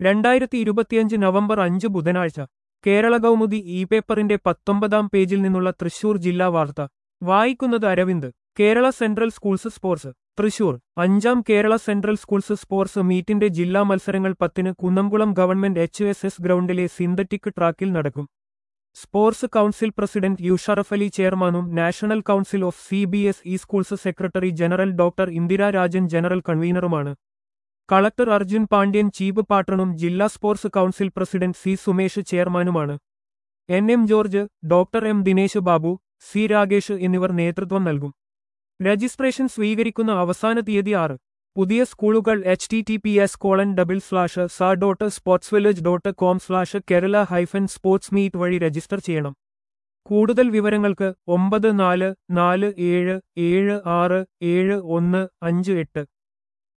രണ്ടായിരത്തി ഇരുപത്തിയഞ്ച് നവംബർ അഞ്ച് ബുധനാഴ്ച കേരള കൗമുദി ഇ പേപ്പറിന്റെ പത്തൊമ്പതാം പേജിൽ നിന്നുള്ള തൃശൂർ ജില്ലാ വാർത്ത വായിക്കുന്നത് Aravind Kerala central schools sports Thrissur അഞ്ചാം കേരള സെൻട്രൽ സ്കൂൾസ് സ്പോർട്സ് മീറ്റിന്റെ ജില്ലാ മത്സരങ്ങൾ പത്തിന് Kunnamkulam government H S S ഗ്രൗണ്ടിലെ സിന്തറ്റിക് ട്രാക്കിൽ നടക്കും sports council president U Sharaf Ali ചെയർമാനും national council of C B S E schools secretary general doctor Indira Rajan general കൺവീനറുമാണ് കളക്ടർ അർജുൻ പാണ്ഡ്യൻ ചീഫ് പാട്രണും ജില്ലാ sports council president C Sumesh ചെയർമാനുമാണ് N M George doctor M Dinesh Babu C Ragesh എന്നിവർ നേതൃത്വം നൽകും രജിസ്ട്രേഷൻ സ്വീകരിക്കുന്ന അവസാന തീയതി ആറ് പുതിയ സ്കൂളുകൾ H T T P S colon double slash സാ dot sports village dot com slash Kerala hyphen sports meet വഴി രജിസ്റ്റർ ചെയ്യണം കൂടുതൽ വിവരങ്ങൾക്ക് ഒമ്പത് നാല് നാല് ഏഴ് ഏഴ് ആറ് ഏഴ് ഒന്ന് അഞ്ച് എട്ട്